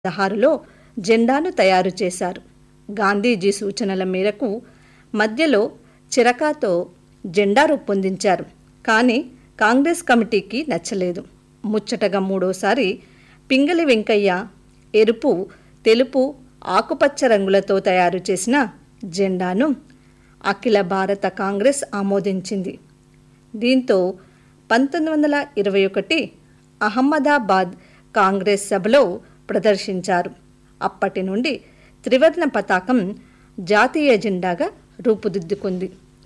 పదహారులో జెండాను తయారు చేశారు గాంధీజీ సూచనల మేరకు మధ్యలో చిరకాతో జెండా రూపొందించారు కానీ కాంగ్రెస్ కమిటీకి నచ్చలేదు ముచ్చటగా మూడోసారి పింగళి వెంకయ్య ఎరుపు తెలుపు ఆకుపచ్చ రంగులతో తయారు చేసిన జెండాను అఖిల భారత కాంగ్రెస్ ఆమోదించింది దీంతో పంతొమ్మిది వందల ఇరవై ఒకటి అహ్మదాబాద్ కాంగ్రెస్ సభలో ప్రదర్శించారు అప్పటి నుండి త్రివర్ణ పతాకం జాతీయ జెండాగా రూపుదిద్దుకుంది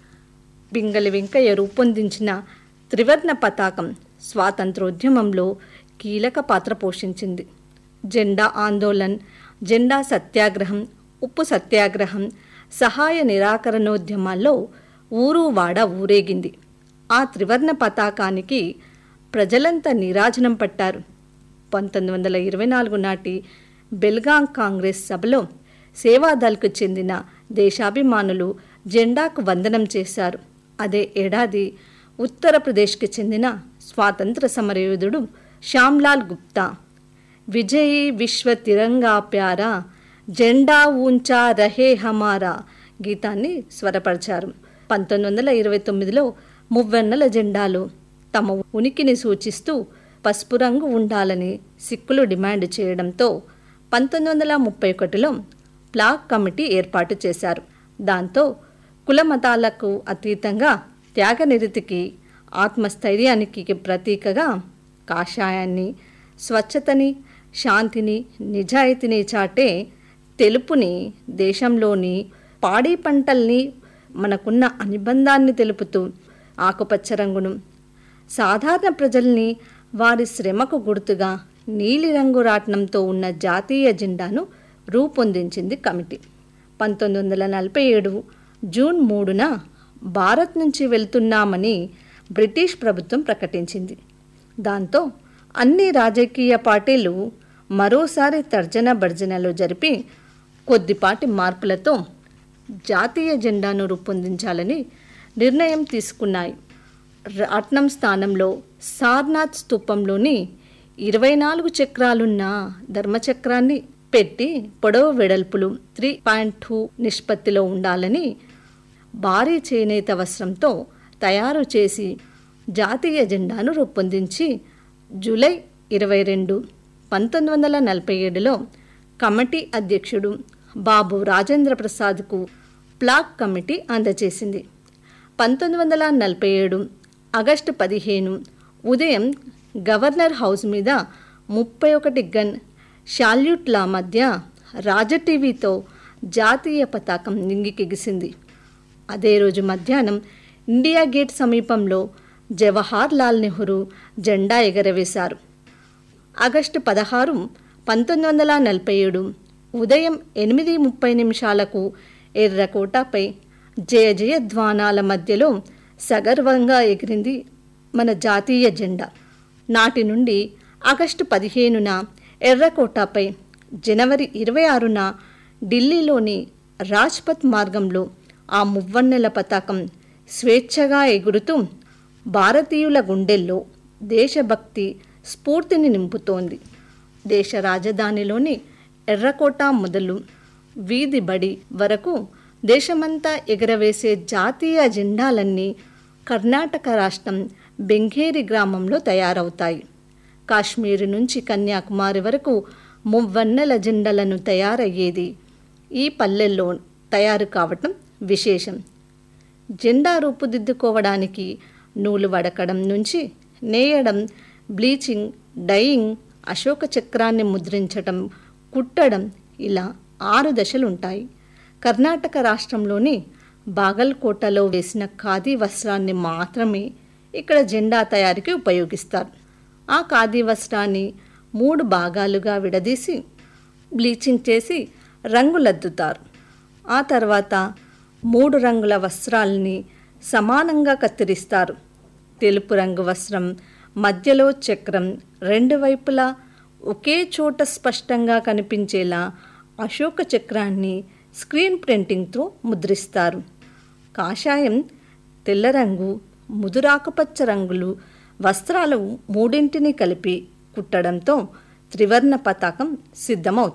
పింగళి వెంకయ్య రూపొందించిన త్రివర్ణ పతాకం స్వాతంత్రోద్యమంలో కీలక పాత్ర పోషించింది జెండా ఆందోళన్ జెండా సత్యాగ్రహం ఉప్పు సత్యాగ్రహం సహాయ నిరాకరణోద్యమాల్లో ఊరు వాడ ఊరేగింది ఆ త్రివర్ణ పతాకానికి ప్రజలంతా నీరాజనం పట్టారు పంతొమ్మిది వందల ఇరవై నాలుగు నాటి బెల్గాం కాంగ్రెస్ సభలో సేవాదల్కు చెందిన దేశాభిమానులు జెండాకు వందనం చేశారు అదే ఏడాది ఉత్తరప్రదేశ్కి చెందిన స్వాతంత్ర సమరయోధుడు శ్యామ్లాల్ గుప్తా విజయీ విశ్వ తిరంగా ప్యారా జెండా ఊంచా రహే హమారా గీతాన్ని స్వరపరిచారు పంతొమ్మిది వందల ఇరవై తొమ్మిదిలో మువ్వెన్నెల జెండాలు తమ ఉనికిని సూచిస్తూ పసుపు రంగు ఉండాలని సిక్కులు డిమాండ్ చేయడంతో పంతొమ్మిది వందల ముప్పై ఒకటిలో ప్లాక్ కమిటీ ఏర్పాటు చేశారు దాంతో కుల మతాలకు అతీతంగా త్యాగనిరతికి ఆత్మస్థైర్యానికి ప్రతీకగా కాషాయాన్ని స్వచ్ఛతని శాంతిని నిజాయితీని చాటే తెలుపుని దేశంలోని పాడి పంటల్ని మనకున్న అనుబంధాన్ని తెలుపుతూ ఆకుపచ్చ రంగును సాధారణ ప్రజల్ని వారి శ్రమకు గుర్తుగా నీలిరంగు రాట్నంతో ఉన్న జాతీయ జెండాను రూపొందించింది కమిటీ పంతొమ్మిది వందల నలభై ఏడు జూన్ మూడున భారత్ నుంచి వెళ్తున్నామని బ్రిటిష్ ప్రభుత్వం ప్రకటించింది దాంతో అన్ని రాజకీయ పార్టీలు మరోసారి తర్జన భర్జనలు జరిపి కొద్దిపాటి మార్పులతో జాతీయ జెండాను రూపొందించాలని నిర్ణయం తీసుకున్నాయి రాట్నం స్థానంలో సార్నాథ్ స్తూపంలోని ఇరవై నాలుగు చక్రాలున్న ధర్మచక్రాన్ని పెట్టి పొడవు వెడల్పులు త్రీ పాయింట్ టూ నిష్పత్తిలో ఉండాలని భారీ చేనేత వస్త్రంతో తయారు చేసి జాతీయ జెండాను రూపొందించి జూలై ఇరవై రెండు పంతొమ్మిది వందల నలభై ఏడులో కమిటీ అధ్యక్షుడు బాబు రాజేంద్ర ప్రసాద్కు ప్లాక్ కమిటీ అందజేసింది పంతొమ్మిది వందల నలభై ఏడు ఆగస్టు పదిహేను ఉదయం గవర్నర్ హౌస్ మీద ముప్పై ఒకటి గన్ షాల్యూట్ల మధ్య రాజటీవీతో జాతీయ పతాకం నింగికెగిసింది అదే రోజు మధ్యాహ్నం ఇండియా గేట్ సమీపంలో జవహర్ లాల్ నెహ్రూ జెండా ఎగరవేశారు ఆగస్టు పదహారు పంతొమ్మిది వందల నలభై ఏడు ఉదయం ఎనిమిది ముప్పై నిమిషాలకు ఎర్రకోటపై జయ జయధ్వానాల మధ్యలో సగర్వంగా ఎగిరింది మన జాతీయ జెండా నాటి నుండి ఆగస్టు పదిహేనున ఎర్రకోటపై జనవరి ఇరవై ఆరున ఢిల్లీలోని రాజ్పథ్ మార్గంలో ఆ మువ్వన్నెల పతాకం స్వేచ్ఛగా ఎగురుతూ భారతీయుల గుండెల్లో దేశభక్తి స్ఫూర్తిని నింపుతోంది దేశ రాజధానిలోని ఎర్రకోట మొదలు వీధి బడి వరకు దేశమంతా ఎగరవేసే జాతీయ జెండాలన్నీ కర్ణాటక రాష్ట్రం బెంగేరి గ్రామంలో తయారవుతాయి కాశ్మీర్ నుంచి కన్యాకుమారి వరకు మువ్వన్నెల జెండలను తయారయ్యేది ఈ పల్లెల్లో తయారు కావటం విశేషం జెండా రూపుదిద్దుకోవడానికి నూలు వడకడం నుంచి నేయడం బ్లీచింగ్ డయింగ్ అశోక చక్రాన్ని ముద్రించటం కుట్టడం ఇలా ఆరు దశలుంటాయి కర్ణాటక రాష్ట్రంలోని బాగల్కోటలో వేసిన ఖాదీ వస్త్రాన్ని మాత్రమే ఇక్కడ జెండా తయారీకి ఉపయోగిస్తారు ఆ ఖాదీ వస్త్రాన్ని మూడు భాగాలుగా విడదీసి బ్లీచింగ్ చేసి రంగులద్దుతారు ఆ తర్వాత మూడు రంగుల వస్త్రాలని సమానంగా కత్తిరిస్తారు తెలుపు రంగు వస్త్రం మధ్యలో చక్రం రెండు వైపులా ఒకే చోట స్పష్టంగా కనిపించేలా అశోక చక్రాన్ని స్క్రీన్ ప్రింటింగ్తో ముద్రిస్తారు కాషాయం తెల్ల రంగు ముదురాకుపచ్చ రంగులు వస్త్రాలు మూడింటిని కలిపి కుట్టడంతో త్రివర్ణ పతాకం సిద్ధమవుతుంది